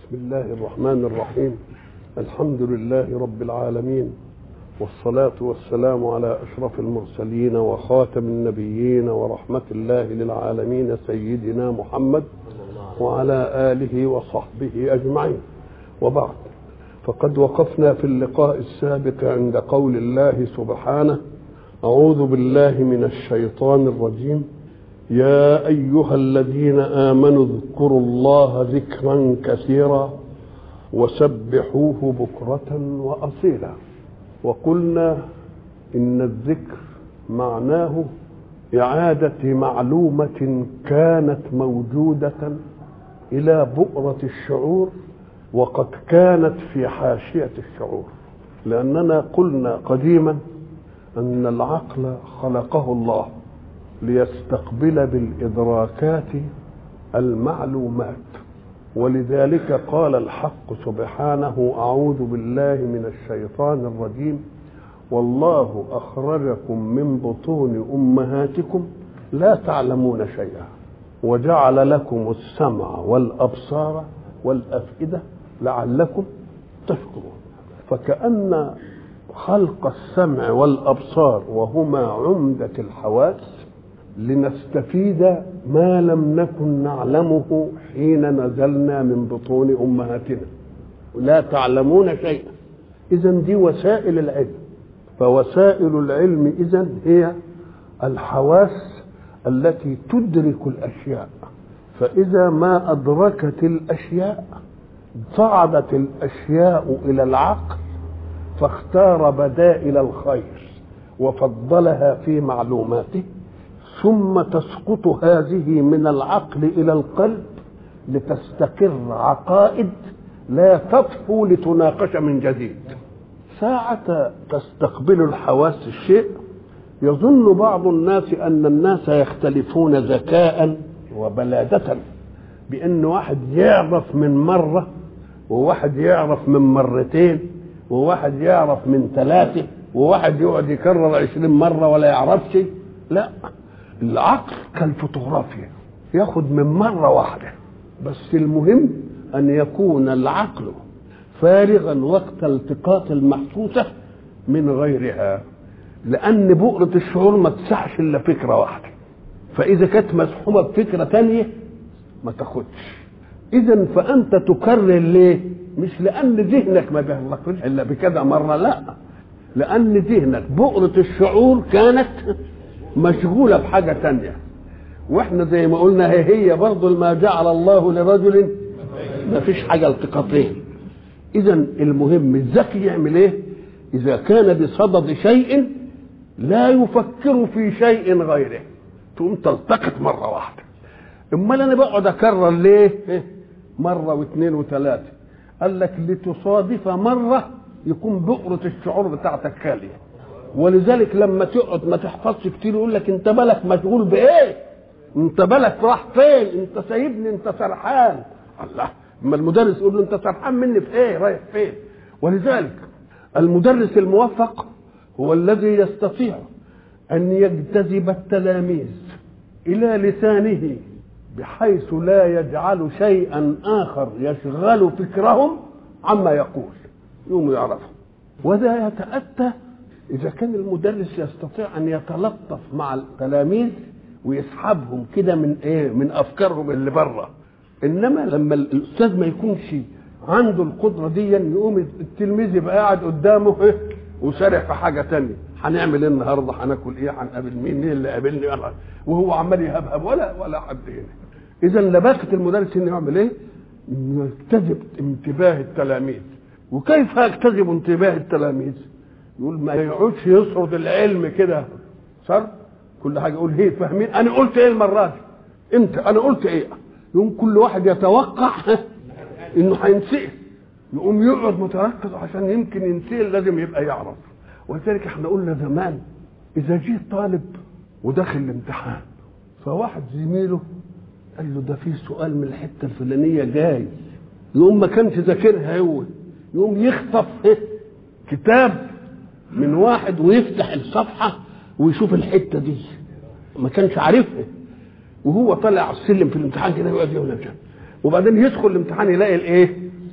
بسم الله الرحمن الرحيم الحمد لله رب العالمين والصلاة والسلام على أشرف المرسلين وخاتم النبيين ورحمة الله للعالمين سيدنا محمد وعلى آله وصحبه أجمعين وبعد فقد وقفنا في اللقاء السابق عند قول الله سبحانه أعوذ بالله من الشيطان الرجيم يا أيها الذين آمنوا اذكروا الله ذكرا كثيرا وسبحوه بكرة وأصيلا وقلنا إن الذكر معناه إعادة معلومة كانت موجودة إلى بؤرة الشعور وقد كانت في حاشية الشعور لأننا قلنا قديما أن العقل خلقه الله ليستقبل بالإدراكات المعلومات ولذلك قال الحق سبحانه أعوذ بالله من الشيطان الرجيم والله أخرجكم من بطون أمهاتكم لا تعلمون شيئا وجعل لكم السمع والأبصار والأفئدة لعلكم تشكرون فكأن خلق السمع والأبصار وهما عمدة الحواس لنستفيد ما لم نكن نعلمه حين نزلنا من بطون امهاتنا لا تعلمون شيئا اذا دي وسائل العلم فوسائل العلم اذا هي الحواس التي تدرك الاشياء فاذا ما ادركت الاشياء صعدت الاشياء الى العقل فاختار بدائل الخير وفضلها في معلوماته ثم تسقط هذه من العقل الى القلب لتستقر عقائد لا تطفو لتناقش من جديد ساعة تستقبل الحواس الشيء يظن بعض الناس أن الناس يختلفون ذكاء وبلادة بأن واحد يعرف من مرة وواحد يعرف من مرتين وواحد يعرف من ثلاثة وواحد يقعد يكرر عشرين مرة ولا يعرفش لا العقل كالفوتوغرافيا ياخد من مرة واحدة بس المهم أن يكون العقل فارغا وقت التقاط المحسوسة من غيرها لأن بؤرة الشعور ما تسعش إلا فكرة واحدة فإذا كانت مسحومة بفكرة تانية ما تاخدش إذا فأنت تكرر ليه؟ مش لأن ذهنك ما بيغلقش إلا بكذا مرة لا لأن ذهنك بؤرة الشعور كانت مشغولة بحاجة تانية واحنا زي ما قلنا هي هي برضه ما جعل الله لرجل ما فيش حاجة التقاطين اذا المهم الذكي يعمل ايه اذا كان بصدد شيء لا يفكر في شيء غيره تقوم تلتقط مرة واحدة امال انا بقعد اكرر ليه مرة واثنين وثلاثة قال لك لتصادف مرة يكون بؤرة الشعور بتاعتك خالية ولذلك لما تقعد ما تحفظش كتير يقول لك انت بالك مشغول بايه انت بالك راح فين انت سايبني انت سرحان الله اما المدرس يقول له انت سرحان مني في ايه رايح فين ولذلك المدرس الموفق هو الذي يستطيع ان يجتذب التلاميذ الى لسانه بحيث لا يجعل شيئا اخر يشغل فكرهم عما يقول يوم يعرفه وذا يتاتى إذا كان المدرس يستطيع أن يتلطف مع التلاميذ ويسحبهم كده من إيه؟ من أفكارهم اللي بره. إنما لما الأستاذ ما يكونش عنده القدرة دي يقوم التلميذ يبقى قاعد قدامه إيه؟ وسارح في حاجة تانية. هنعمل إيه النهارده؟ هناكل إيه؟ هنقابل مين؟ مين اللي قابلني؟ وهو عمال يهبهب ولا ولا حد هنا. إذا لباقة المدرس إنه يعمل إيه؟ يجتذب انتباه التلاميذ. وكيف يجتذب انتباه التلاميذ؟ يقول ما يقعدش يسرد العلم كده صار كل حاجه يقول هي فاهمين انا قلت ايه المره دي انت انا قلت ايه يقوم كل واحد يتوقع انه هينسال يقوم يقعد متركز عشان يمكن ينسال لازم يبقى يعرف ولذلك احنا قلنا زمان اذا جه طالب ودخل الامتحان فواحد زميله قال له ده في سؤال من الحته الفلانيه جاي يقوم ما كانش ذاكرها هو يقوم يخطف كتاب من واحد ويفتح الصفحة ويشوف الحتة دي ما كانش عارفها وهو طالع على السلم في الامتحان كده يقعد يقول وبعدين يدخل الامتحان يلاقي الايه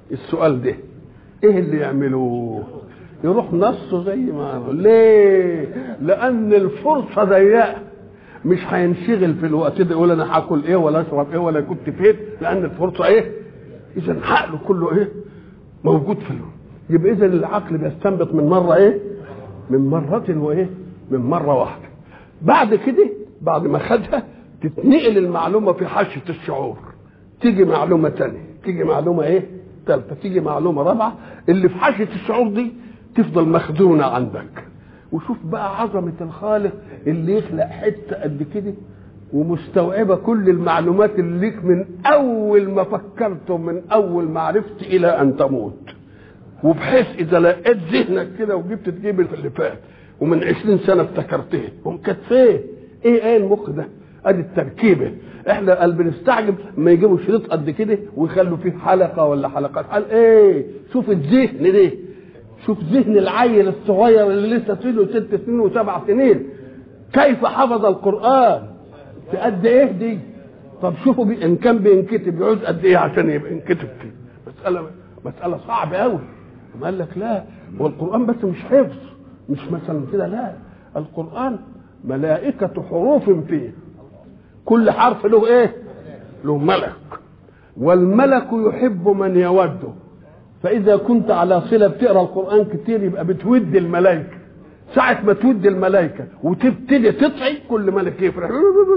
السؤال ده ايه اللي يعملوه يروح نصه زي ما قالوا ليه لان الفرصه ضيقه مش هينشغل في الوقت ده يقول انا هاكل ايه ولا اشرب ايه ولا كنت فين لان الفرصه ايه اذا عقله كله ايه موجود في الوقت. يبقى اذا العقل بيستنبط من مره ايه من مرة وايه من مرة واحدة بعد كده بعد ما خدها تتنقل المعلومة في حاشية الشعور تيجي معلومة تانية تيجي معلومة ايه ثالثة تيجي معلومة رابعة اللي في حاشية الشعور دي تفضل مخزونة عندك وشوف بقى عظمة الخالق اللي يخلق حتة قد كده ومستوعبة كل المعلومات اللي ليك من أول ما فكرت ومن أول ما عرفت إلى أن تموت وبحيث إذا لقيت ذهنك كده وجبت تجيب اللي فات ومن عشرين سنة افتكرتها كانت فين؟ إيه إيه المخ ده؟ ادي التركيبه احنا قال بنستعجب لما يجيبوا شريط قد كده ويخلوا فيه حلقه ولا حلقات قال ايه شوف الذهن ده شوف ذهن العيل الصغير اللي لسه له ست سنين وسبع سنين كيف حفظ القران في قد ايه دي طب شوفوا بي ان كان بينكتب يعوز قد ايه عشان يبقى ينكتب فيه مساله مساله صعبه قوي ما قال لك لا هو القران بس مش حفظ مش مثلا كده لا القران ملائكه حروف فيه كل حرف له ايه له ملك والملك يحب من يوده فاذا كنت على صله بتقرا القران كتير يبقى بتود الملائكه ساعة ما تود الملائكة وتبتدي تطعي كل ملك يفرح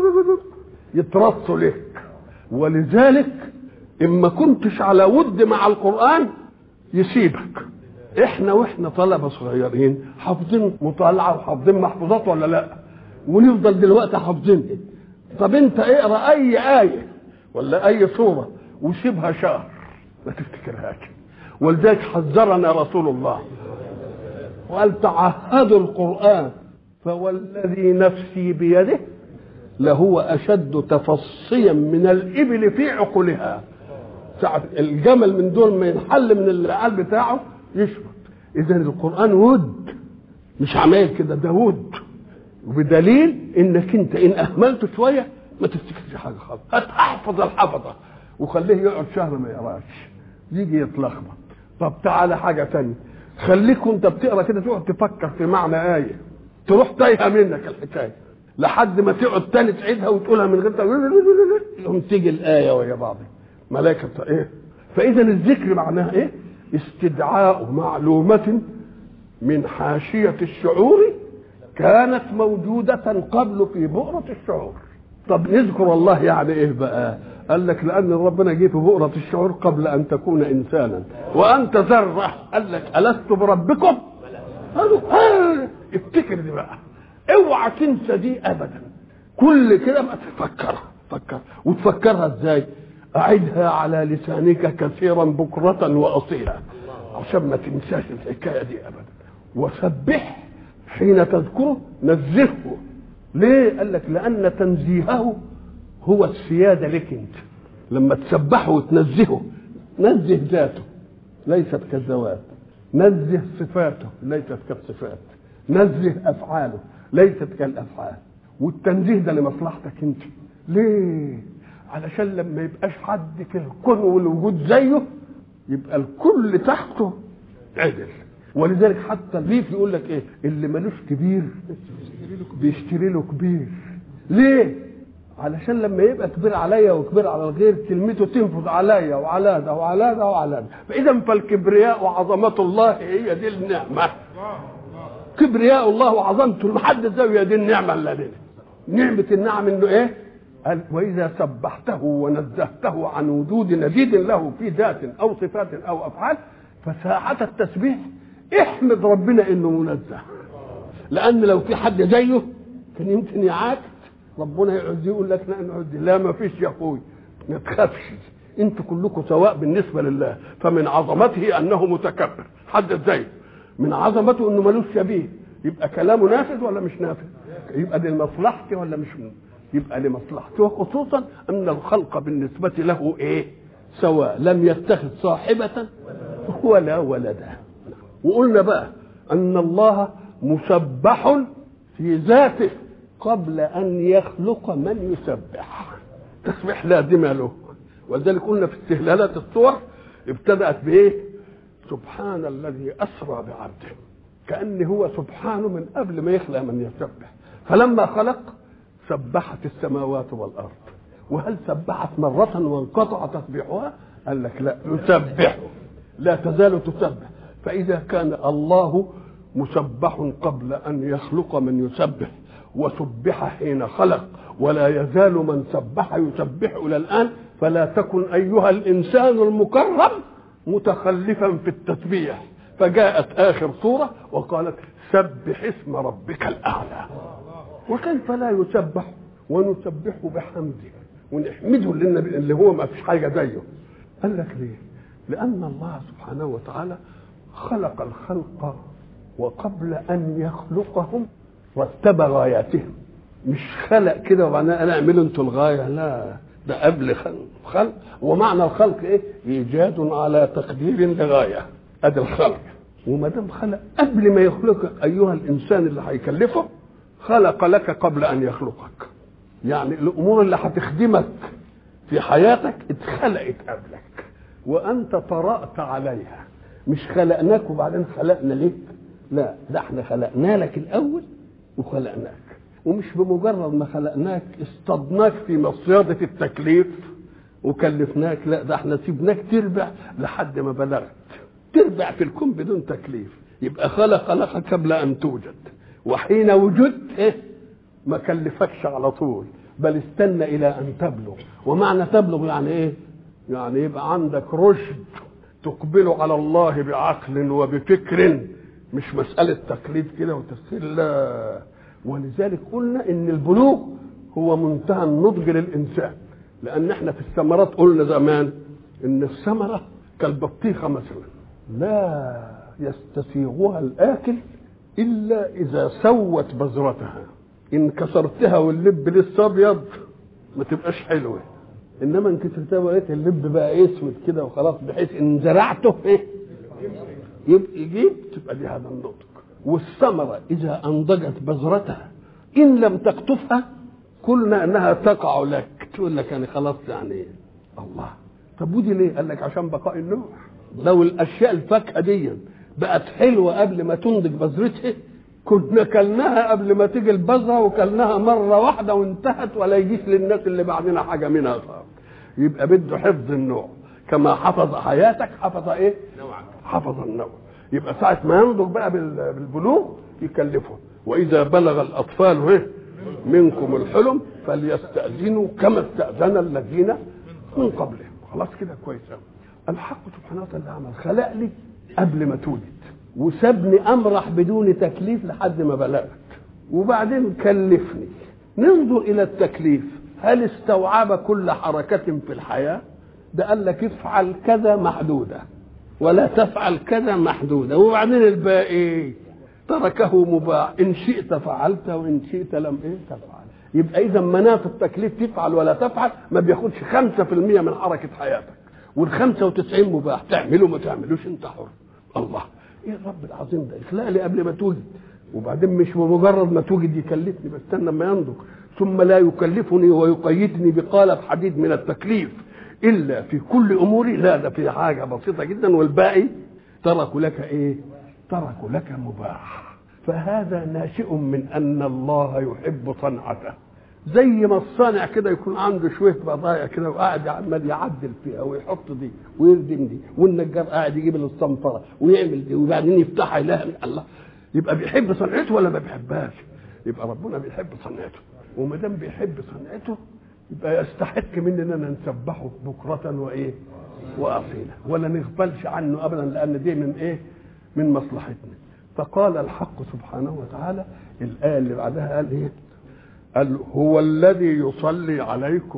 يترصوا لك ولذلك إما كنتش على ود مع القرآن يسيبك احنا واحنا طلبة صغيرين حافظين مطالعة وحافظين محفوظات ولا لا ونفضل دلوقتي حافظينها طب انت اقرا اي ايه ولا اي سوره وسيبها شهر ما تفتكرهاش ولذلك حذرنا رسول الله وقال تعهدوا القران فوالذي نفسي بيده لهو اشد تفصيا من الابل في عقلها ساعة الجمل من دول ما ينحل من العقل بتاعه يشرب اذا القران ود مش عمال كده ده ود وبدليل انك انت ان اهملته شويه ما تفتكرش حاجه خالص هتحفظ الحفظه وخليه يقعد شهر ما يقراش يجي يتلخبط طب تعالى حاجه تانية خليك وانت بتقرا كده تقعد تفكر في معنى ايه تروح تايهه منك الحكايه لحد ما تقعد تاني تعيدها وتقولها من غير يقوم تيجي الايه ويا بعضها ملائكه ايه فاذا الذكر معناها ايه استدعاء معلومه من حاشيه الشعور كانت موجودة قبل في بؤرة الشعور طب نذكر الله يعني ايه بقى قال لك لان ربنا جه في بؤرة الشعور قبل ان تكون انسانا وانت ذرة قال لك الست بربكم قالوا ها افتكر دي بقى اوعى تنسى دي ابدا كل كده ما تفكرها فكر وتفكرها ازاي اعدها على لسانك كثيرا بكرة واصيلا عشان ما تنساش الحكاية دي ابدا وسبح حين تذكره نزهه ليه قال لك لان تنزيهه هو السياده لك انت لما تسبحه وتنزهه نزه ذاته ليست كالذوات نزه صفاته ليست كالصفات نزه افعاله ليست كالافعال والتنزيه ده لمصلحتك انت ليه علشان لما يبقاش حد في الكون والوجود زيه يبقى الكل تحته عدل ولذلك حتى الريف يقول لك ايه اللي ملوش كبير بيشتري له كبير ليه علشان لما يبقى كبير عليا وكبير على الغير كلمته تنفذ عليا وعلى ده وعلى ده وعلى ده فاذا فالكبرياء وعظمه الله هي دي النعمه كبرياء الله وعظمته المحدث زي دي النعمه اللي دي نعمه النعم انه ايه قال واذا سبحته ونزهته عن وجود نديد له في ذات او صفات او افعال فساعة التسبيح احمد ربنا انه منزه لان لو في حد زيه كان يمكن يعاكس ربنا يقعد يقول لك لا نقعد لا ما فيش يا اخوي ما تخافش انتوا كلكم سواء بالنسبه لله فمن عظمته انه متكبر حد زيه من عظمته انه ملوش شبيه يبقى كلامه نافذ ولا مش نافذ يبقى لمصلحتي ولا مش يبقى لمصلحتي وخصوصا ان الخلق بالنسبه له ايه سواء لم يتخذ صاحبه ولا ولدا وقلنا بقى ان الله مسبح في ذاته قبل ان يخلق من يسبح تسبيح لازمه له ولذلك قلنا في استهلالات الصور ابتدأت بإيه سبحان الذي أسرى بعبده كأن هو سبحانه من قبل ما يخلق من يسبح فلما خلق سبحت السماوات والأرض وهل سبحت مرة وانقطع تسبيحها قال لك لا يسبح لا تزال تسبح فإذا كان الله مسبح قبل أن يخلق من يسبح وسبح حين خلق ولا يزال من سبح يسبح إلى الآن فلا تكن أيها الإنسان المكرم متخلفا في التسبيح فجاءت آخر سورة وقالت سبح اسم ربك الأعلى وكيف لا يسبح ونسبحه بحمده ونحمده اللي هو ما فيش حاجة زيه قال لك ليه لأن الله سبحانه وتعالى خلق الخلق وقبل أن يخلقهم رتب غاياتهم مش خلق كده وبعدين انا اعملوا انتوا الغايه لا ده قبل خلق, خلق ومعنى الخلق ايه؟ ايجاد على تقدير لغايه ادي الخلق وما دام خلق قبل ما يخلقك ايها الانسان اللي هيكلفه خلق لك قبل ان يخلقك يعني الامور اللي هتخدمك في حياتك اتخلقت قبلك وانت طرأت عليها مش خلقناك وبعدين خلقنا ليك لا ده احنا خلقنا لك الاول وخلقناك ومش بمجرد ما خلقناك اصطدناك في مصيادة التكليف وكلفناك لا ده احنا سيبناك تربع لحد ما بلغت تربع في الكون بدون تكليف يبقى خلق لك قبل ان توجد وحين وجدت ايه ما كلفكش على طول بل استنى الى ان تبلغ ومعنى تبلغ يعني ايه يعني يبقى عندك رشد تقبل على الله بعقل وبفكر مش مسألة تقليد كده وتسهيل لا ولذلك قلنا ان البلوغ هو منتهى النضج للانسان لان احنا في الثمرات قلنا زمان ان الثمره كالبطيخه مثلا لا يستسيغها الاكل الا اذا سوت بذرتها ان كسرتها واللب لسه ابيض ما تبقاش حلوه انما ان كسرتها ولقيت اللب بقى اسود كده وخلاص بحيث ان زرعته ايه يبقى يجيب تبقى دي هذا النضج والثمرة إذا أنضجت بذرتها إن لم تقطفها قلنا أنها تقع لك تقول لك يعني خلاص يعني الله طب ودي ليه؟ قال لك عشان بقاء النوع لو الأشياء الفاكهة دي بقت حلوة قبل ما تنضج بذرتها كنا كلناها قبل ما تيجي البذرة وكلناها مرة واحدة وانتهت ولا يجيش للناس اللي بعدنا حاجة منها صار يبقى بده حفظ النوع كما حفظ حياتك حفظ ايه؟ نوعك حفظ النوع يبقى ساعة ما ينضج بقى بالبلوغ يكلفه وإذا بلغ الأطفال إيه؟ منكم الحلم فليستأذنوا كما استأذن الذين من قبلهم خلاص كده كويس قوي الحق سبحانه وتعالى عمل خلق لي قبل ما تولد وسابني أمرح بدون تكليف لحد ما بلغت وبعدين كلفني ننظر إلى التكليف هل استوعب كل حركة في الحياة ده قال لك افعل كذا محدودة ولا تفعل كذا محدودة وبعدين الباقي تركه مباح إن شئت فعلت وإن شئت لم إيه تفعل يبقى إذا مناط التكليف تفعل ولا تفعل ما بياخدش خمسة في المية من حركة حياتك والخمسة وتسعين مباح تعمله ما تعملوش أنت حر الله إيه الرب العظيم ده اخلق لي قبل ما توجد وبعدين مش بمجرد ما توجد يكلفني بستنى ما ينضج ثم لا يكلفني ويقيدني بقالب حديد من التكليف الا في كل اموري لا ده في حاجه بسيطه جدا والباقي تركوا لك ايه تركوا لك مباح فهذا ناشئ من ان الله يحب صنعته زي ما الصانع كده يكون عنده شويه بضايع كده وقاعد عمال يعدل فيها ويحط دي ويردم دي والنجار قاعد يجيب الصنفره ويعمل دي وبعدين يفتحها يلاقي الله يبقى بيحب صنعته ولا ما بيحبهاش يبقى ربنا بيحب صنعته وما دام بيحب صنعته يبقى يستحق مننا ان نسبحه بكرة وايه؟ واصيلا ولا نغفلش عنه ابدا لان دي من ايه؟ من مصلحتنا فقال الحق سبحانه وتعالى الايه اللي بعدها قال ايه؟ قال هو الذي يصلي عليكم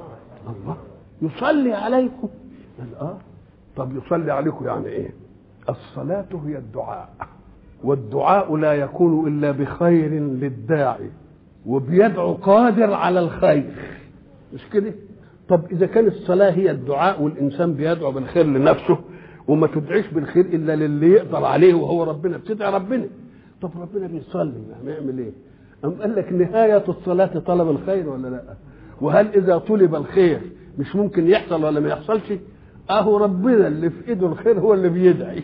الله يصلي عليكم قال اه طب يصلي عليكم يعني ايه؟ الصلاة هي الدعاء والدعاء لا يكون الا بخير للداعي وبيدعو قادر على الخير مش كده طب اذا كان الصلاه هي الدعاء والانسان بيدعو بالخير لنفسه وما تدعيش بالخير الا للي يقدر عليه وهو ربنا بتدعي ربنا طب ربنا بيصلي هنعمل ايه أم قال لك نهاية الصلاة طلب الخير ولا لا وهل إذا طلب الخير مش ممكن يحصل ولا ما يحصلش اهو ربنا اللي في ايده الخير هو اللي بيدعي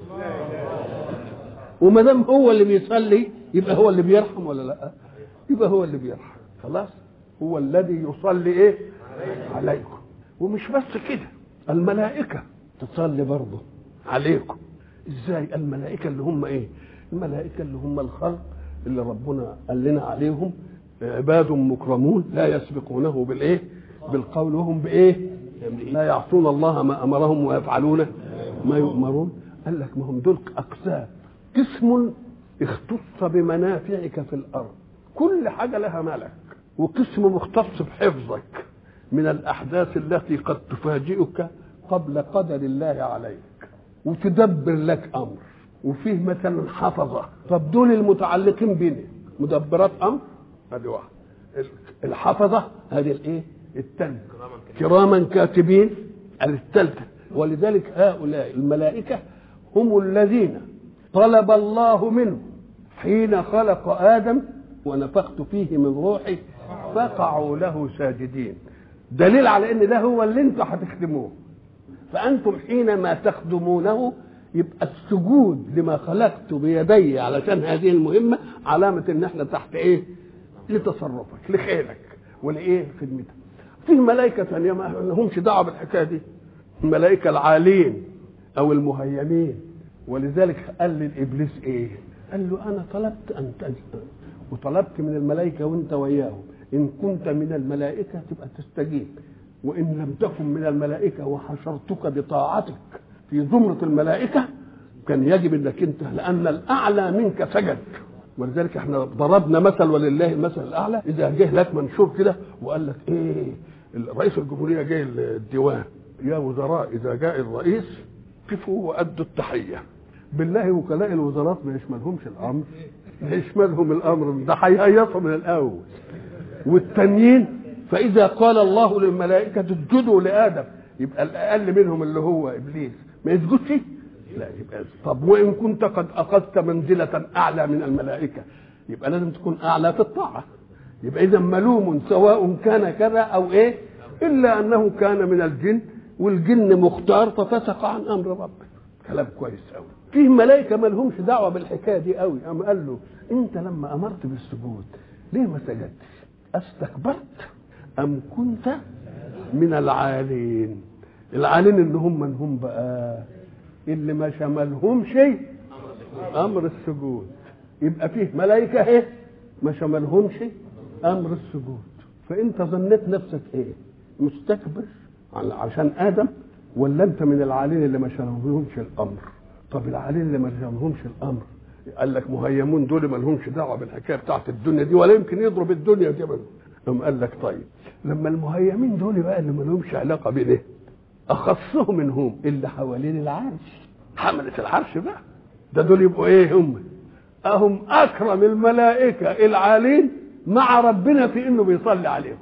وما دام هو اللي بيصلي يبقى هو اللي بيرحم ولا لا يبقى هو اللي بيرحم خلاص هو الذي يصلي ايه عليكم ومش بس كده الملائكة تصلي برضه عليكم ازاي الملائكة اللي هم ايه الملائكة اللي هم الخلق اللي ربنا قال لنا عليهم عباد مكرمون لا يسبقونه بالايه بالقول وهم بايه لا يعصون الله ما امرهم ويفعلون ما يؤمرون قال لك ما هم دول اقسام قسم اختص بمنافعك في الارض كل حاجه لها ملك وقسم مختص بحفظك من الاحداث التي قد تفاجئك قبل قدر الله عليك وتدبر لك امر وفيه مثلا حفظه طب دول المتعلقين بنا مدبرات امر هذه واحده الحفظه هذه الايه الثانيه كراما كاتبين الثالثه ولذلك هؤلاء الملائكه هم الذين طلب الله منه حين خلق ادم ونفخت فيه من روحي فقعوا له ساجدين دليل على ان ده هو اللي انتم هتخدموه فانتم حينما تخدمونه يبقى السجود لما خلقت بيدي علشان هذه المهمه علامه ان احنا تحت ايه؟ لتصرفك لخيرك ولايه؟ خدمتك. في ملائكه ثانيه ما لهمش دعوه بالحكايه دي. الملائكه العالين او المهيمين ولذلك قال للابليس ايه؟ قال له انا طلبت ان تجد وطلبت من الملائكه وانت وياهم ان كنت من الملائكه تبقى تستجيب وان لم تكن من الملائكه وحشرتك بطاعتك في زمره الملائكه كان يجب انك انت لان الاعلى منك سجد ولذلك احنا ضربنا مثل ولله المثل الاعلى اذا جه لك منشور كده وقال لك ايه رئيس الجمهوريه جاي الديوان يا وزراء اذا جاء الرئيس قفوا وادوا التحيه بالله وكلاء الوزارات ما يشملهمش الامر ما يشملهم الامر ده هيهيصوا من الاول والتانيين فاذا قال الله للملائكه اسجدوا لادم يبقى الاقل منهم اللي هو ابليس ما يسجدش لا يبقى طب وان كنت قد اخذت منزله اعلى من الملائكه يبقى لازم تكون اعلى في الطاعه يبقى اذا ملوم سواء كان كذا او ايه الا انه كان من الجن والجن مختار ففسق عن امر ربه كلام كويس قوي فيه ملائكه ما لهمش دعوه بالحكايه دي قوي قام قال له انت لما امرت بالسجود ليه ما سجدتش استكبرت ام كنت من العالين العالين اللي هم من هم بقى اللي ما شملهم شيء امر السجود يبقى فيه ملائكه ايه ما شملهم شيء امر السجود فانت ظنيت نفسك ايه مستكبر عشان ادم ولا انت من العالين اللي ما شملهمش الامر طب العالين اللي ما شملهمش الامر قال لك مهيمون دول ما لهمش دعوه بالحكايه بتاعت الدنيا دي ولا يمكن يضرب الدنيا دي قام قال لك طيب لما المهيمين دول بقى اللي ما لهمش علاقه بده اخصهم منهم اللي حوالين العرش حملة العرش بقى ده دول يبقوا ايه هم اهم اكرم الملائكه العالين مع ربنا في انه بيصلي عليكم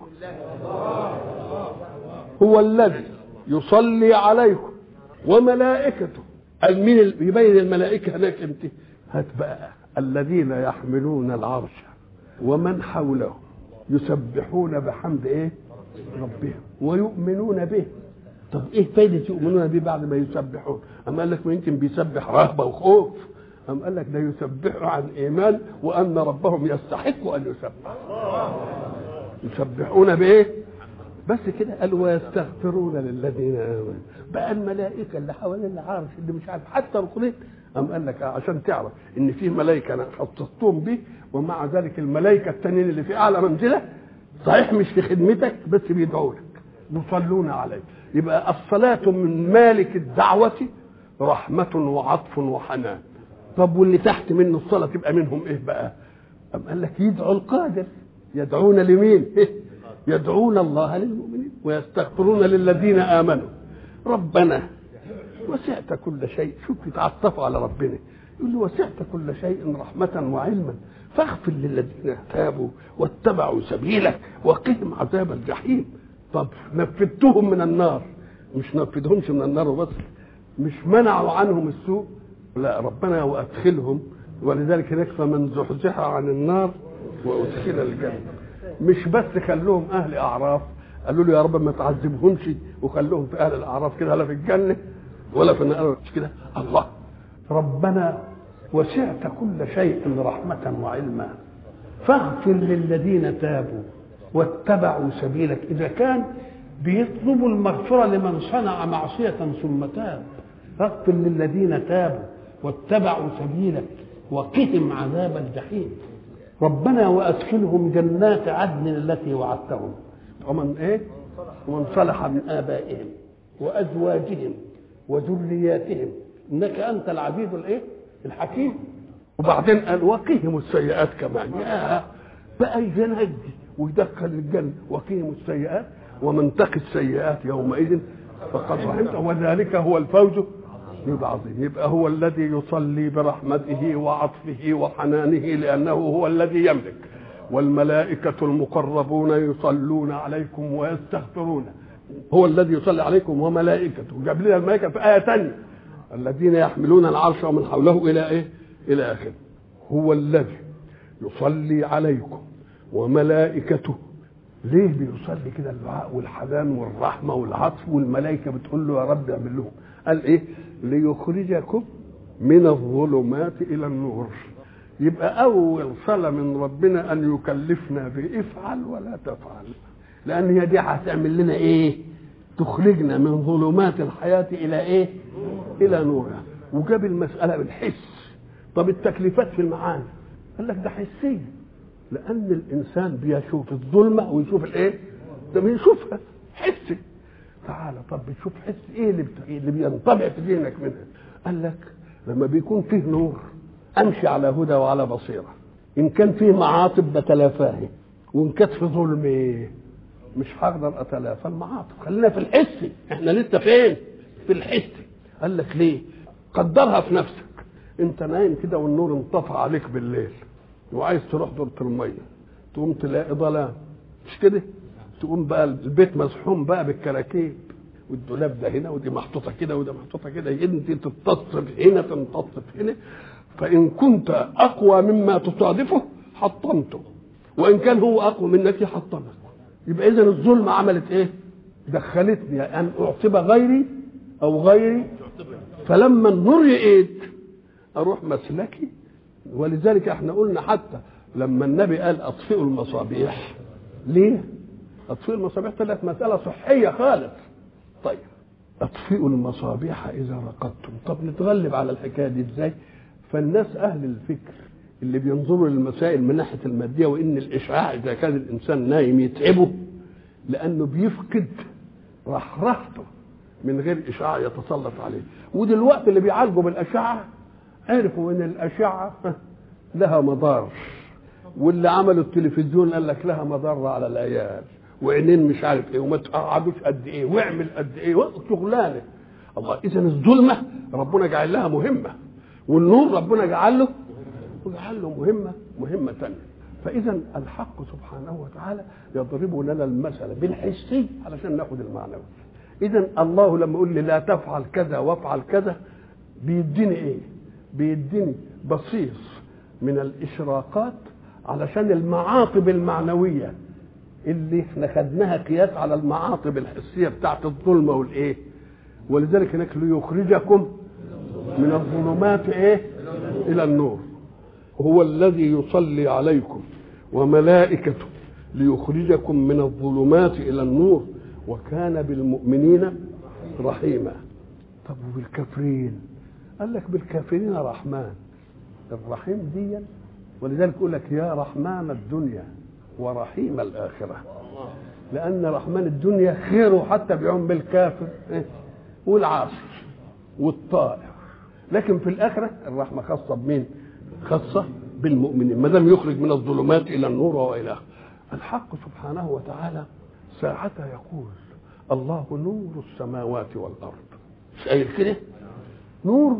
هو الذي يصلي عليكم وملائكته قال مين يبين الملائكه هناك امتى هات بقى الذين يحملون العرش ومن حوله يسبحون بحمد ايه ربهم ويؤمنون به طب ايه فايده يؤمنون به بعد ما يسبحون اما قال لك ما يمكن بيسبح رهبه وخوف أم قال لك ده يسبح عن ايمان وان ربهم يستحق ان يسبح يسبحون بايه بس كده قال ويستغفرون للذين امنوا بقى الملائكه اللي حوالين العرش اللي مش عارف حتى القريب أم قال لك عشان تعرف ان في ملائكه انا خصصتهم به ومع ذلك الملائكه التانيين اللي في اعلى منزله صحيح مش في خدمتك بس بيدعوا لك يصلون عليك يبقى الصلاة من مالك الدعوة رحمة وعطف وحنان طب واللي تحت منه الصلاة تبقى منهم ايه بقى أم قال لك يدعو القادر يدعون لمين إيه؟ يدعون الله للمؤمنين ويستغفرون للذين آمنوا ربنا وسعت كل شيء شوف يتعطفوا على ربنا يقول له وسعت كل شيء رحمة وعلما فاغفر للذين تابوا واتبعوا سبيلك وقهم عذاب الجحيم طب نفذتهم من النار مش نفذهمش من النار وبس مش منعوا عنهم السوء لا ربنا وادخلهم ولذلك هناك فمن زحزح عن النار وادخل الجنه مش بس خلوهم اهل اعراف قالوا له يا رب ما تعذبهمش وخلوهم في اهل الاعراف كده لا في الجنه ولا في النار مش كده الله ربنا وسعت كل شيء رحمة وعلما فاغفر للذين تابوا واتبعوا سبيلك إذا كان بيطلبوا المغفرة لمن صنع معصية ثم تاب فاغفر للذين تابوا واتبعوا سبيلك وقهم عذاب الجحيم ربنا وادخلهم جنات عدن التي وعدتهم ومن ايه ومن صلح من ابائهم وازواجهم وذرياتهم انك انت العزيز الايه الحكيم وبعدين قال وقهم السيئات كمان يا بقى ينهج ويدخل الجنه وقهم السيئات ومن تقي السيئات يومئذ فقد رحمته وذلك هو الفوز يبقى عظيم يبقى هو الذي يصلي برحمته وعطفه وحنانه لأنه هو الذي يملك والملائكة المقربون يصلون عليكم ويستغفرون هو الذي يصلي عليكم وملائكته جاب لنا الملائكة في آية ثانية الذين يحملون العرش ومن حوله إلى إيه؟ إلى آخره هو الذي يصلي عليكم وملائكته ليه بيصلي كده الدعاء والحنان والرحمه والعطف والملائكه بتقول له يا رب اعمل لهم قال ايه ليخرجكم من الظلمات الى النور يبقى اول صلاه من ربنا ان يكلفنا بافعل ولا تفعل لان هي دي هتعمل لنا ايه تخرجنا من ظلمات الحياه الى ايه الى نورها وجاب المساله بالحس طب التكليفات في المعاني قال لك ده حسيه لان الانسان بيشوف الظلمه ويشوف الايه ده بيشوفها حسي تعالى طب بتشوف حس ايه اللي, بت... اللي بينطبع في ذهنك منها قال لك لما بيكون فيه نور امشي على هدى وعلى بصيره ان كان فيه معاطب بتلافاه وان كانت في ظلم ايه مش هقدر اتلافى المعاطب خلينا في الحس احنا لسه فين في الحس قال لك ليه قدرها في نفسك انت نايم كده والنور انطفى عليك بالليل وعايز تروح دورة المية تقوم تلاقي ظلام مش كده تقوم بقى البيت مزحوم بقى بالكراكيب والدولاب ده هنا ودي محطوطه كده وده محطوطه كده انت تتصف هنا تنتصف هنا فان كنت اقوى مما تصادفه حطمته وان كان هو اقوى منك يحطمك يبقى اذا الظلمه عملت ايه دخلتني ان اعصب غيري او غيري فلما النور يئد اروح مسلكي ولذلك احنا قلنا حتى لما النبي قال اطفئوا المصابيح ليه اطفئوا المصابيح طلعت مساله صحيه خالص طيب اطفئوا المصابيح اذا رقدتم طب نتغلب على الحكايه دي ازاي فالناس اهل الفكر اللي بينظروا للمسائل من ناحيه الماديه وان الاشعاع اذا كان الانسان نايم يتعبه لانه بيفقد رحرحته من غير اشعاع يتسلط عليه ودلوقتي اللي بيعالجوا بالاشعه عرفوا ان الاشعه لها مضار واللي عملوا التلفزيون قال لك لها مضره على العيال وعينين مش عارف ايه وما تقعدوش قد ايه واعمل قد ايه شغلانه الله اذا الظلمه ربنا جعل لها مهمه والنور ربنا جعل له وجعل له مهمه مهمه ثانيه فاذا الحق سبحانه وتعالى يضرب لنا المثل بالحسي علشان ناخد المعنوي اذا الله لما يقول لي لا تفعل كذا وافعل كذا بيديني ايه بيديني بصيص من الاشراقات علشان المعاطب المعنويه اللي احنا خدناها قياس على المعاطب الحسيه بتاعت الظلمه والايه ولذلك هناك ليخرجكم من الظلمات ايه الى النور هو الذي يصلي عليكم وملائكته ليخرجكم من الظلمات الى النور وكان بالمؤمنين رحيما طب وبالكافرين قال لك بالكافرين رحمن الرحيم دي ولذلك يقول لك يا رحمن الدنيا ورحيم الآخرة لأن رحمن الدنيا خيره حتى بيعم بالكافر والعاصي والطائع لكن في الآخرة الرحمة خاصة بمين؟ خاصة بالمؤمنين ما دام يخرج من الظلمات إلى النور وإلى الحق سبحانه وتعالى ساعتها يقول الله نور السماوات والأرض مش قايل كده؟ نور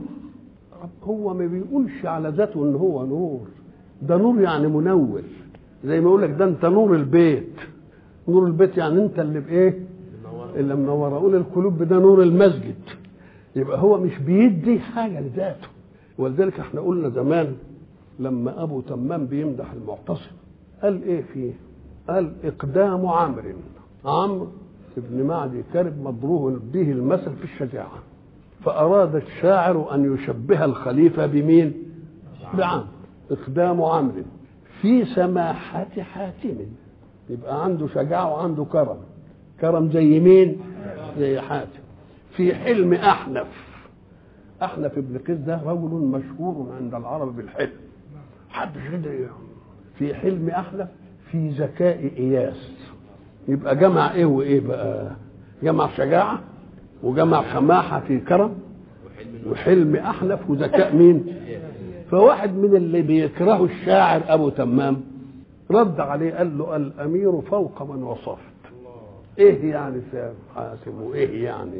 هو ما بيقولش على ذاته ان هو نور ده نور يعني منور زي ما يقول لك ده انت نور البيت نور البيت يعني انت اللي بايه اللي منور اقول القلوب ده نور المسجد يبقى هو مش بيدي حاجه لذاته ولذلك احنا قلنا زمان لما ابو تمام بيمدح المعتصم قال ايه فيه قال اقدام عمرو عمرو بن معدي كرب مضروب به المثل في الشجاعة فأراد الشاعر أن يشبه الخليفة بمين بعمرو إقدام عمرو في سماحة حاتم يبقى عنده شجاعة وعنده كرم كرم زي مين زي حاتم في حلم أحنف أحنف بن قيس ده رجل مشهور عند العرب بالحلم حد كده في حلم أحنف في ذكاء إياس يبقى جمع إيه وإيه بقى جمع شجاعة وجمع سماحة في كرم وحلم أحنف وذكاء مين فواحد من اللي بيكرهوا الشاعر أبو تمام رد عليه قال له الأمير فوق من وصفت إيه يعني سام حاتم وإيه يعني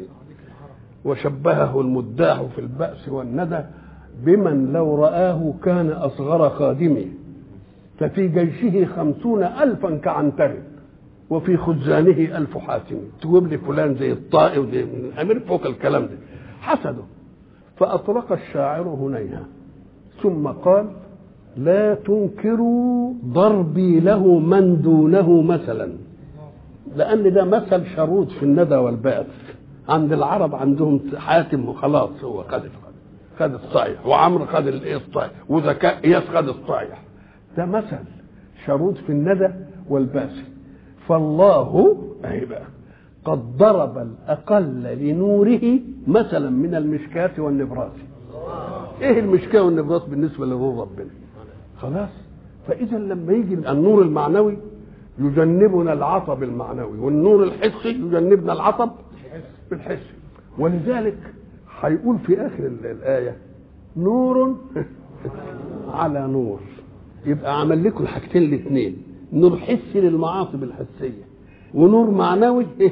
وشبهه المداح في البأس والندى بمن لو رآه كان أصغر خادمه ففي جيشه خمسون ألفا كعنتر وفي خزانه ألف حاتم تجيب لي فلان زي الطائي وزي الأمير فوق الكلام ده حسده فأطلق الشاعر هنيها ثم قال لا تنكروا ضربي له من دونه مثلا لأن ده مثل شرود في الندى والبأس عند العرب عندهم حاتم وخلاص هو خد خد الصحيح وعمرو خد الايه الصحيح وذكاء اياس خد الصحيح ده مثل شرود في الندى والباس فالله اهي بقى قد ضرب الاقل لنوره مثلا من المشكاة والنبراس ايه المشكاة والنبراس بالنسبة لنور ربنا خلاص فاذا لما يجي النور المعنوي يجنبنا العطب المعنوي والنور الحسي يجنبنا العطب بالحسي ولذلك هيقول في اخر الايه نور على نور يبقى عمل لكم الحاجتين الاثنين نور حسي للمعاصب الحسيه ونور معنوي ايه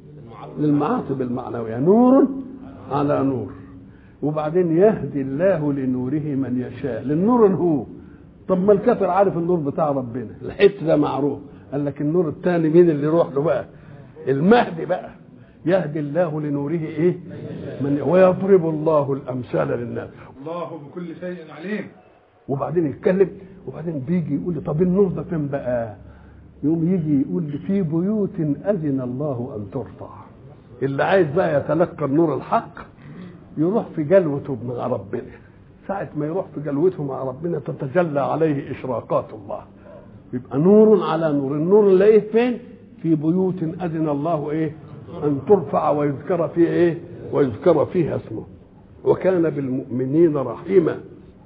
للمعاصب المعنويه نور على نور وبعدين يهدي الله لنوره من يشاء للنور هو طب ما الكافر عارف النور بتاع ربنا الحته ده معروف قال لك النور الثاني مين اللي يروح له بقى المهدي بقى يهدي الله لنوره ايه من ويضرب الله الامثال للناس الله بكل شيء عليم وبعدين يتكلم وبعدين بيجي يقول لي طب النور ده فين بقى يوم يجي يقول لي في بيوت اذن الله ان ترفع اللي عايز بقى يتلقى النور الحق يروح في جلوته مع ربنا ساعة ما يروح في جلوته مع ربنا تتجلى عليه إشراقات الله يبقى نور على نور النور اللي ايه فين في بيوت أذن الله إيه أن ترفع ويذكر فيه إيه ويذكر فيها اسمه وكان بالمؤمنين رحيما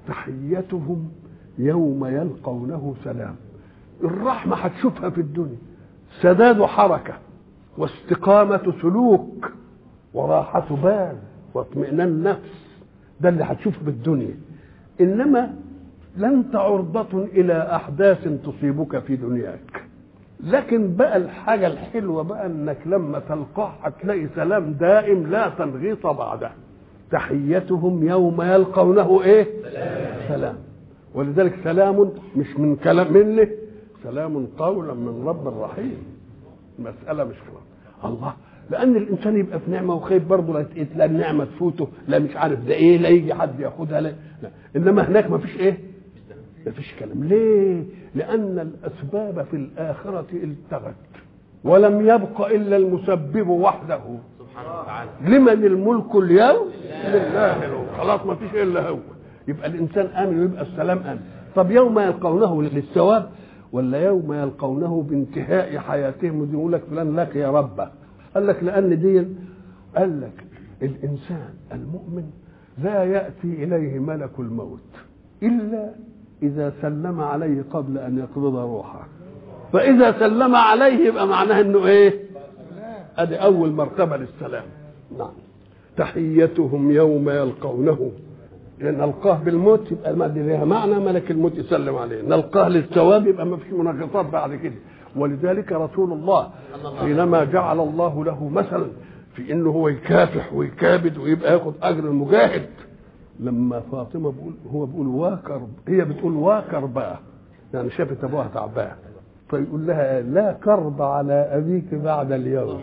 تحيتهم يوم يلقونه سلام الرحمة هتشوفها في الدنيا سداد حركة واستقامة سلوك وراحة بال واطمئنان نفس ده اللي هتشوفه في الدنيا إنما لن عرضة إلى أحداث تصيبك في دنياك لكن بقى الحاجة الحلوة بقى انك لما تلقاه هتلاقي سلام دائم لا تنغيص بعده تحيتهم يوم يلقونه ايه سلام, سلام. ولذلك سلام مش من كلام منه سلام قولا من رب رحيم المسألة مش كلام الله لأن الإنسان يبقى في نعمة وخير برضه لا النعمة تفوته لا مش عارف ده إيه لا يجي حد ياخدها لا, لا. إنما هناك ما فيش إيه ما فيش كلام ليه لأن الأسباب في الآخرة التغت ولم يبق إلا المسبب وحده سبحانه وتعالى لمن الملك اليوم لله خلاص ما فيش إلا هو يبقى الإنسان آمن ويبقى السلام آمن طب يوم يلقونه للثواب ولا يوم يلقونه بانتهاء حياتهم يقول لك فلان لك يا رب قال لك لأن دي قال لك الإنسان المؤمن لا يأتي إليه ملك الموت إلا إذا سلم عليه قبل أن يقبض روحه فإذا سلم عليه يبقى معناه إنه إيه؟ أدي أول مرتبة للسلام نعم تحيتهم يوم يلقونه نلقاه بالموت يبقى ما دي لها معنى ملك الموت يسلم عليه نلقاه للثواب يبقى ما فيش مناقضات بعد كده ولذلك رسول الله حينما جعل الله له مثلا في انه هو يكافح ويكابد ويبقى ياخد اجر المجاهد لما فاطمه بقول هو بيقول واكرب هي بتقول واكربا يعني شافت ابوها تعبان فيقول لها لا كرب على ابيك بعد اليوم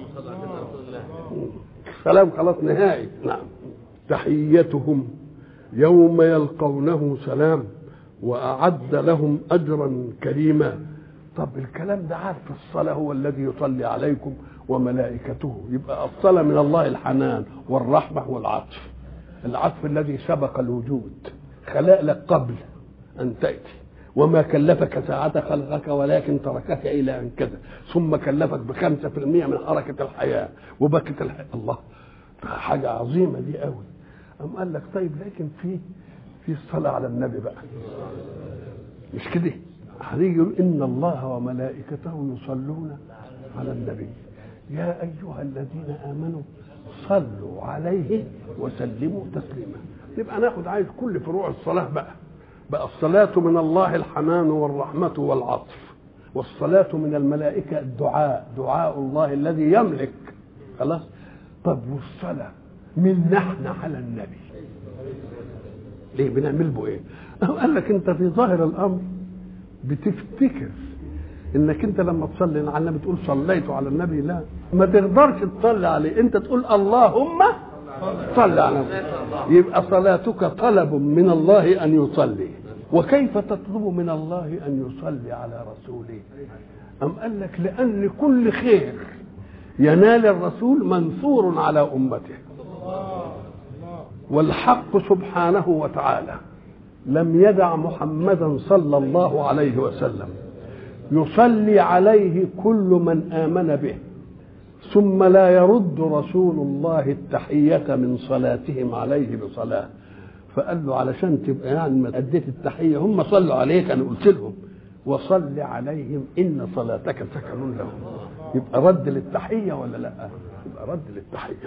سلام خلاص نهائي نعم تحيتهم يوم يلقونه سلام واعد لهم اجرا كريما طب الكلام ده عارف الصلاة هو الذي يصلي عليكم وملائكته يبقى الصلاة من الله الحنان والرحمة والعطف العطف الذي سبق الوجود خلق لك قبل أن تأتي وما كلفك ساعة خلقك ولكن تركك إلى أن كذا ثم كلفك بخمسة في المية من حركة الحياة وبكت الحياة الله حاجة عظيمة دي قوي أم قال لك طيب لكن في في الصلاة على النبي بقى مش كده هنيجي يقول إن الله وملائكته يصلون على النبي يا أيها الذين آمنوا صلوا عليه وسلموا تسليما يبقى ناخد عايز كل فروع الصلاة بقى بقى الصلاة من الله الحنان والرحمة والعطف والصلاة من الملائكة الدعاء دعاء الله الذي يملك خلاص طب والصلاة من نحن على النبي ليه بنعمل به ايه قال لك انت في ظاهر الامر بتفتكر انك انت لما تصلي على النبي تقول صليت على النبي لا ما تقدرش تصلي عليه انت تقول اللهم صل على النبي يبقى صلاتك طلب من الله ان يصلي وكيف تطلب من الله ان يصلي على رسوله ام قال لك لان كل خير ينال الرسول منثور على امته والحق سبحانه وتعالى لم يدع محمدا صلى الله عليه وسلم يصلي عليه كل من امن به ثم لا يرد رسول الله التحية من صلاتهم عليه بصلاة فقال له علشان تبقى يعني ما اديت التحية هم صلوا عليك انا قلت لهم وصل عليهم ان صلاتك سكن لهم يبقى رد للتحية ولا لا يبقى رد للتحية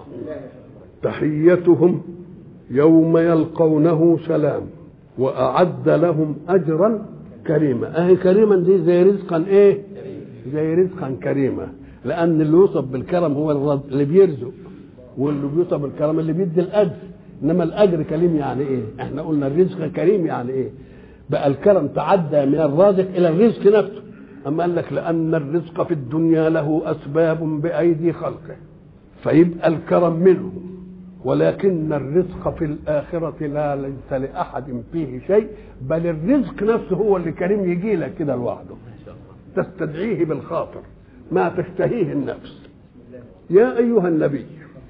تحيتهم يوم يلقونه سلام وأعد لهم أجرا كريما أهي كريما دي زي رزقا إيه زي رزقا كريما لأن اللي يوصف بالكرم هو اللي بيرزق واللي بيوصف بالكرم اللي بيدي الأجر إنما الأجر كريم يعني إيه إحنا قلنا الرزق كريم يعني إيه بقى الكرم تعدى من الرازق إلى الرزق نفسه أما قال لك لأن الرزق في الدنيا له أسباب بأيدي خلقه فيبقى الكرم منه ولكن الرزق في الآخرة لا ليس لأحد فيه شيء بل الرزق نفسه هو اللي كريم يجي لك كده لوحده تستدعيه بالخاطر ما تشتهيه النفس يا أيها النبي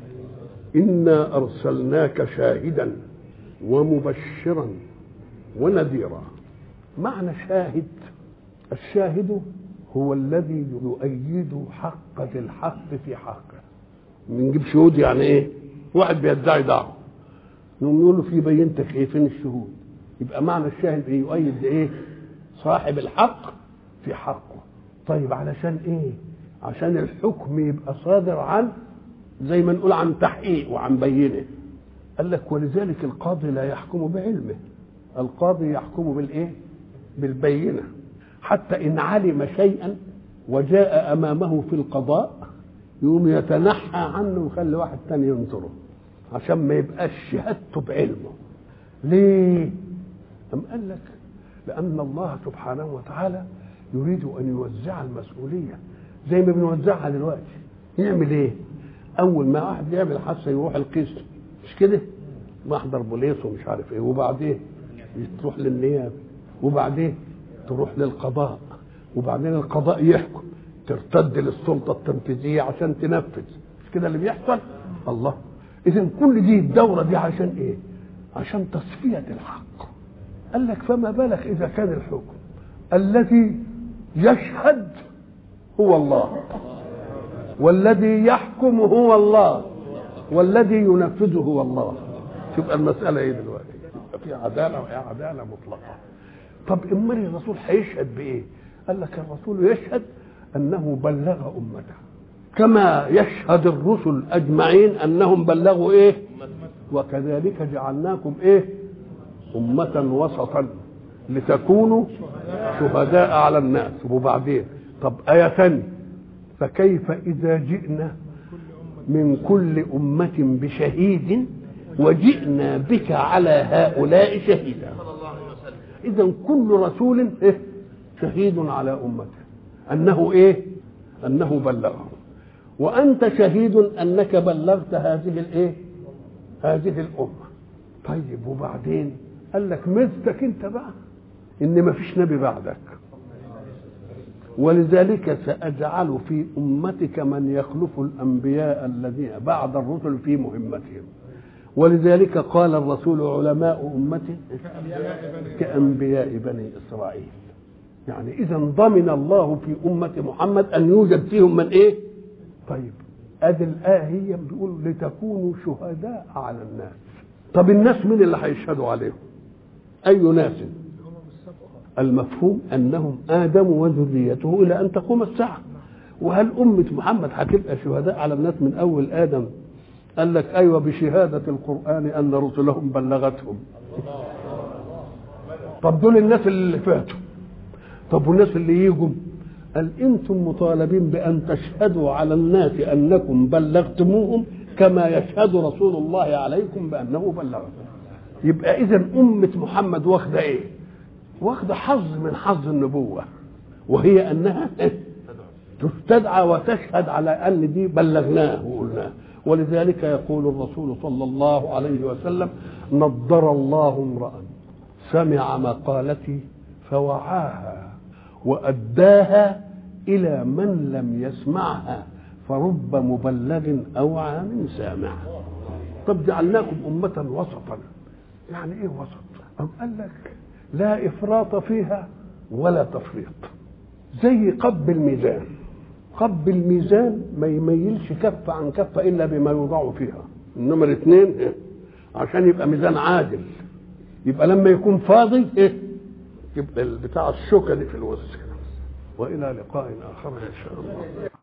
إنا أرسلناك شاهدا ومبشرا ونذيرا معنى شاهد الشاهد هو الذي يؤيد حق ذي الحق في حقه بنجيب شهود يعني ايه واحد بيدعي دعوه نقوم نقول له في بينتك ايه فين الشهود يبقى معنى الشاهد ايه يؤيد ايه صاحب الحق في حقه طيب علشان ايه عشان الحكم يبقى صادر عن زي ما نقول عن تحقيق وعن بينه قال لك ولذلك القاضي لا يحكم بعلمه القاضي يحكم بالايه بالبينه حتى ان علم شيئا وجاء امامه في القضاء يقوم يتنحى عنه ويخلي واحد تاني ينظره عشان ما يبقاش شهادته بعلمه ليه أم قال لك لأن الله سبحانه وتعالى يريد أن يوزع المسؤولية زي ما بنوزعها دلوقتي يعمل إيه أول ما واحد يعمل حادثة يروح القسم مش كده محضر بوليس ومش عارف إيه وبعدين تروح للنيابة وبعدين تروح للقضاء وبعدين القضاء يحكم ترتد للسلطة التنفيذية عشان تنفذ مش كده اللي بيحصل الله إذا كل دي الدورة دي عشان إيه عشان تصفية الحق قال لك فما بالك إذا كان الحكم الذي يشهد هو الله والذي يحكم هو الله والذي ينفذه هو الله تبقى المسألة إيه دلوقتي يبقى في عدالة وهي عدالة مطلقة طب امال الرسول هيشهد بإيه قال لك الرسول يشهد انه بلغ امته كما يشهد الرسل اجمعين انهم بلغوا ايه وكذلك جعلناكم ايه امه وسطا لتكونوا شهداء على الناس وبعدين طب ايه ثانيه فكيف اذا جئنا من كل امه بشهيد وجئنا بك على هؤلاء شهيدا اذا كل رسول إيه؟ شهيد على امته انه ايه انه بلغه وانت شهيد انك بلغت هذه الايه هذه الامه طيب وبعدين قال لك مزتك انت بقى ان ما فيش نبي بعدك ولذلك سأجعل في أمتك من يخلف الأنبياء الذين بعد الرسل في مهمتهم ولذلك قال الرسول علماء أمتي كأنبياء بني إسرائيل يعني إذا ضمن الله في أمة محمد أن يوجد فيهم من إيه طيب ادي الآية هي بيقول لتكونوا شهداء على الناس طب الناس مين اللي هيشهدوا عليهم أي ناس المفهوم أنهم آدم وذريته إلى أن تقوم الساعة وهل أمة محمد هتبقى شهداء على الناس من أول آدم قال لك أيوة بشهادة القرآن أن رسلهم بلغتهم طب دول الناس اللي فاتوا طب والناس اللي يجوا قال انتم مطالبين بان تشهدوا على الناس انكم بلغتموهم كما يشهد رسول الله عليكم بانه بلغكم يبقى اذا امه محمد واخده ايه واخده حظ من حظ النبوه وهي انها تستدعى وتشهد على ان دي بلغناه وقلناه ولذلك يقول الرسول صلى الله عليه وسلم نضر الله امرا سمع مقالتي فوعاها وأداها إلى من لم يسمعها فرب مبلغ أوعى من سامع طب جعلناكم أمة وسطا يعني إيه وسط أم قال لك لا إفراط فيها ولا تفريط زي قب الميزان قب الميزان ما يميلش كفة عن كفة إلا بما يوضع فيها النمر اثنين إيه؟ عشان يبقى ميزان عادل يبقى لما يكون فاضي إيه؟ يبقى بتاع الشوكة دي في الوسط والى لقاء اخر ان شاء الله